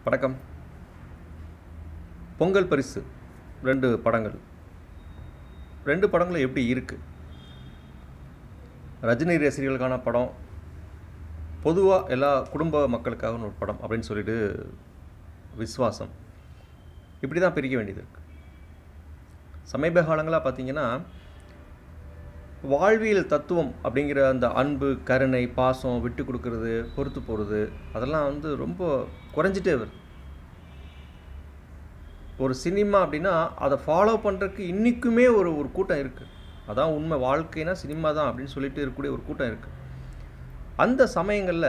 வணக்கம் பொங்கல் பரிசு ரெண்டு படங்கள் ரெண்டு படங்களும் எப்படி இருக்கு ரஜினி ரசிகர்களுக்கான படம் பொதுவாக எல்லா குடும்ப மக்களுக்காக ஒரு படம் அப்படின்னு சொல்லிட்டு விஸ்வாசம் இப்படி தான் பிரிக்க வேண்டியது இருக்குது சமீப காலங்களாக பார்த்தீங்கன்னா வாழ்வியல் தத்துவம் அப்படிங்கிற அந்த அன்பு கருணை பாசம் விட்டு கொடுக்கறது பொறுத்து போகிறது அதெல்லாம் வந்து ரொம்ப குறைஞ்சிட்டே வருது ஒரு சினிமா அப்படின்னா அதை ஃபாலோ பண்ணுறதுக்கு இன்றைக்குமே ஒரு ஒரு கூட்டம் இருக்குது அதான் உண்மை வாழ்க்கைனா சினிமா தான் அப்படின்னு சொல்லிட்டு இருக்கக்கூடிய ஒரு கூட்டம் இருக்குது அந்த சமயங்களில்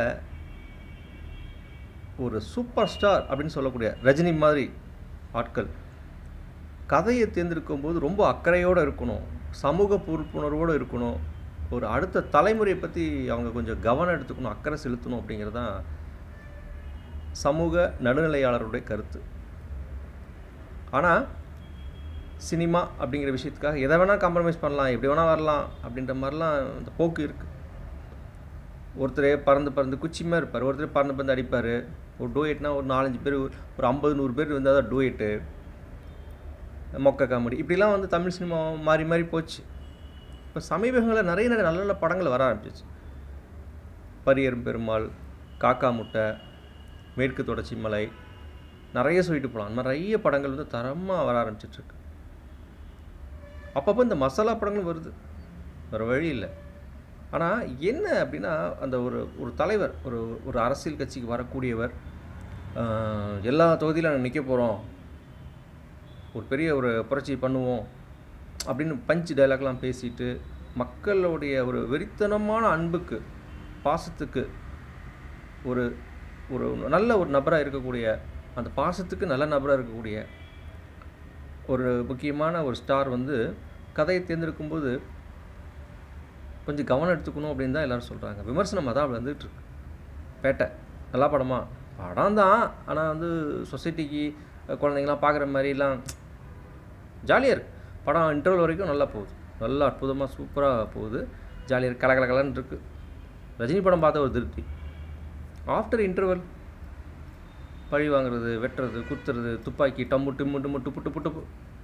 ஒரு சூப்பர் ஸ்டார் அப்படின்னு சொல்லக்கூடிய ரஜினி மாதிரி ஆட்கள் கதையை தேர்ந்தெடுக்கும் போது ரொம்ப அக்கறையோடு இருக்கணும் சமூக பொறுப்புணர்வோடு இருக்கணும் ஒரு அடுத்த தலைமுறையை பற்றி அவங்க கொஞ்சம் கவனம் எடுத்துக்கணும் அக்கறை செலுத்தணும் அப்படிங்கிறது தான் சமூக நடுநிலையாளருடைய கருத்து ஆனால் சினிமா அப்படிங்கிற விஷயத்துக்காக எதை வேணால் காம்ப்ரமைஸ் பண்ணலாம் எப்படி வேணால் வரலாம் அப்படின்ற மாதிரிலாம் இந்த போக்கு இருக்குது ஒருத்தர் பறந்து பறந்து குச்சிமாக இருப்பார் ஒருத்தர் பறந்து பறந்து அடிப்பார் ஒரு டூயட்னா ஒரு நாலஞ்சு பேர் ஒரு ஐம்பது நூறு பேர் வந்தால் தான் டூயட்டு மொக்க காமெடி இப்படிலாம் வந்து தமிழ் சினிமா மாறி மாறி போச்சு இப்போ சமீபங்களில் நிறைய நிறைய நல்ல நல்ல படங்கள் வர ஆரம்பிச்சிச்சு பரியரும் பெருமாள் காக்கா முட்டை மேற்கு தொடர்ச்சி மலை நிறைய சொல்லிட்டு போகலாம் அந்த மாதிரி நிறைய படங்கள் வந்து தரமாக வர ஆரம்பிச்சிட்ருக்கு அப்பப்போ இந்த மசாலா படங்களும் வருது வேறு வழி இல்லை ஆனால் என்ன அப்படின்னா அந்த ஒரு ஒரு தலைவர் ஒரு ஒரு அரசியல் கட்சிக்கு வரக்கூடியவர் ஆஹ், எல்லா தொகுதியிலும் நாங்கள் நிற்க போகிறோம் ஒரு பெரிய ஒரு புரட்சி பண்ணுவோம் அப்படின்னு பஞ்ச் டைலாக்லாம் பேசிட்டு மக்களுடைய ஒரு வெறித்தனமான அன்புக்கு பாசத்துக்கு ஒரு ஒரு நல்ல ஒரு நபராக இருக்கக்கூடிய அந்த பாசத்துக்கு நல்ல நபராக இருக்கக்கூடிய ஒரு முக்கியமான ஒரு ஸ்டார் வந்து கதையை தேர்ந்தெடுக்கும்போது கொஞ்சம் கவனம் எடுத்துக்கணும் அப்படின்னு தான் எல்லோரும் சொல்கிறாங்க விமர்சனம் அதான் அப்படி வந்துட்டு இருக்கு பேட்டை நல்லா படமா படம் தான் ஆனால் வந்து சொசைட்டிக்கு குழந்தைங்களாம் பார்க்குற மாதிரிலாம் ஜாலியாக இருக்கு படம் இன்டர்வல் வரைக்கும் நல்லா போகுது நல்லா அற்புதமாக சூப்பராக போகுது ஜாலியாக இருக்கு கல கல கலன்னு இருக்கு ரஜினி படம் பார்த்த ஒரு திருப்தி ஆஃப்டர் இன்டர்வல் பழி வாங்குறது வெட்டுறது குத்துறது துப்பாக்கி டம்மு டிம்மு டிம்மு டுப்பு டுப்பு டுப்பு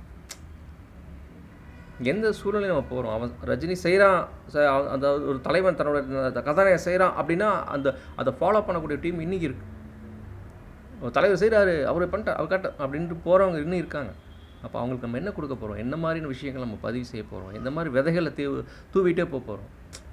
எந்த சூழ்நிலையும் நம்ம போகிறோம் அவன் ரஜினி செய்கிறான் அந்த ஒரு தலைவன் தன்னோட அந்த கதாநாயகன் செய்கிறான் அப்படின்னா அந்த அதை ஃபாலோ பண்ணக்கூடிய டீம் இன்றைக்கி இருக்குது ஒரு தலைவர் செய்கிறாரு அவர் பண்ணிட்டார் அவர் கட்ட அப்படின்ட்டு போகிறவங்க இன்னும் இருக்காங்க அப்போ அவங்களுக்கு நம்ம என்ன கொடுக்க போகிறோம் என்ன மாதிரியான விஷயங்கள் நம்ம பதிவு செய்ய போகிறோம் எந்த மாதிரி விதைகளை தீ தூவிட்டே போக போகிறோம்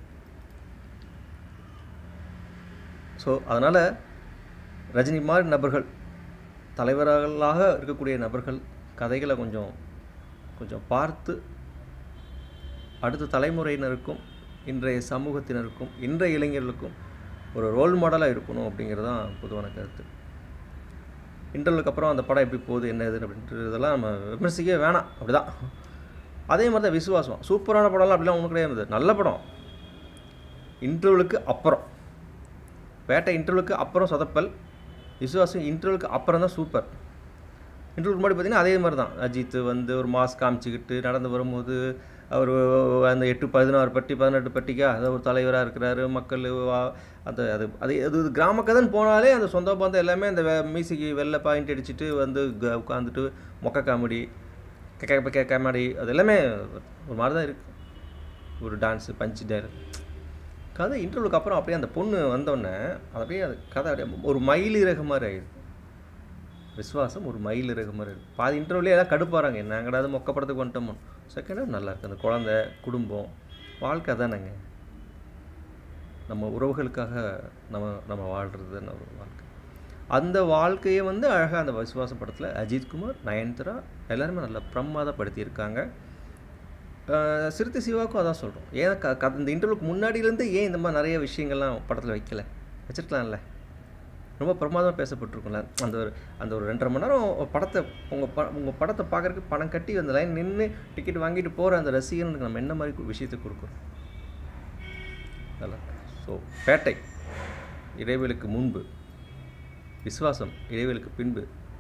ஸோ அதனால் ரஜினி மாதிரி நபர்கள் தலைவர்களாக இருக்கக்கூடிய நபர்கள் கதைகளை கொஞ்சம் கொஞ்சம் பார்த்து அடுத்த தலைமுறையினருக்கும் இன்றைய சமூகத்தினருக்கும் இன்றைய இளைஞர்களுக்கும் ஒரு ரோல் மாடலாக இருக்கணும் அப்படிங்கிறது தான் பொதுவான கருத்து இன்டர்வலுக்கு அப்புறம் அந்த படம் எப்படி போகுது என்ன இது அப்படின்றதெல்லாம் நம்ம விமர்சிக்கவே வேணாம் அப்படிதான் அதே மாதிரி தான் விசுவாசம் சூப்பரான படம்லாம் அப்படிலாம் ஒன்றும் கிடையாது நல்ல படம் இன்டர்வலுக்கு அப்புறம் வேட்டை இன்டர்வலுக்கு அப்புறம் சொதப்பல் விசுவாசம் இன்டர்வலுக்கு அப்புறம் தான் சூப்பர் இன்டர்வலுக்கு முன்னாடி பார்த்தீங்கன்னா அதே மாதிரி தான் அஜித் வந்து ஒரு மாஸ் காமிச்சிக்கிட்டு நடந்து வரும்போது அவர் அந்த எட்டு பதினாறு பட்டி பதினெட்டு பட்டிக்கா அதை ஒரு தலைவராக இருக்கிறாரு மக்கள் வா- அந்த அது அது அது கிராம கதைன்னு போனாலே அந்த சொந்த பந்தம் எல்லாமே அந்த வெ- மீசிக்கு வெள்ளை பாயிண்ட் அடிச்சுட்டு வந்து க- உட்காந்துட்டு மொக்க காமெடி கே காமெடி அது எல்லாமே ஒரு மாதிரி தான் இருக்குது ஒரு டான்ஸு பஞ்சு டைலாக் கதை இன்டர்வியூக்கு அப்புறம் அப்படியே அந்த பொண்ணு வந்தோடனே அது அப்படியே அது கதை அப்படியே ஒரு மயில் இறகு மாதிரி ஆயிடுது விஸ்வாசம் ஒரு மயில் இறகு மாதிரி இருக்குது பாதி இன்டர்வியூலே எல்லாம் கடுப்பாறாங்க என்னங்கடாது மொக்க படத்துக்கு வந்துட்டோமோ செகண்ட் ஹாஃப் நல்லா இருக்குது அந்த குழந்தை குடும்பம் வாழ்க்கை தானேங்க நம்ம உறவுகளுக்காக நம்ம நம்ம வாழ்கிறது நம்ம வாழ்க்கை அந்த வாழ்க்கையை வந்து அழகாக அந்த விசுவாச படத்தில் அஜித்குமார் நயன்தாரா எல்லாருமே நல்லா பிரமாதப்படுத்தியிருக்காங்க அஹ் சிறுத்தை சிவாவுக்கும் அதான் சொல்கிறோம் ஏன் க க இந்த இன்டர்வியூக்கு முன்னாடியிலேருந்து ஏன் இந்த மாதிரி நிறைய விஷயங்கள்லாம் படத்தில் வைக்கல வச்சிருக்கலாம்ல ரொம்ப பிரமாதமாக பேசப்பட்டிருக்கும்ல அந்த ஒரு அந்த ஒரு ரெண்டரை மணி நேரம் படத்தை உங்கள் ப உங்கள் படத்தை பார்க்குறதுக்கு பணம் கட்டி அந்த லைன் நின்று டிக்கெட் வாங்கிட்டு போகிற அந்த ரசிகனுக்கு நம்ம என்ன மாதிரி கு- விஷயத்தை கொடுக்குறோம் நல்லா ஸோ பேட்டை இடைவெளிக்கு முன்பு விஸ்வாசம் இடைவெளிக்கு பின்பு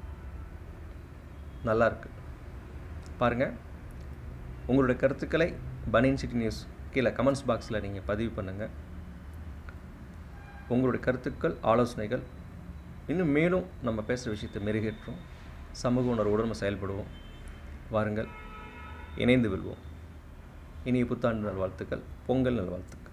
நல்லா இருக்கு பாருங்கள் உங்களுடைய கருத்துக்களை பனியன் சிட்டி நியூஸ் கீழே கமெண்ட்ஸ் பாக்ஸில் நீங்கள் பதிவு பண்ணுங்கள் உங்களுடைய கருத்துக்கள் ஆலோசனைகள் இன்னும் மேலும் நம்ம பேசுகிற விஷயத்தை மெருகேற்றோம் சமூக உணர்வோடு நம்ம செயல்படுவோம் வாருங்கள் இணைந்து வெல்வோம் இனிய புத்தாண்டு நல்வாழ்த்துக்கள் பொங்கல் நல்வாழ்த்துக்கள்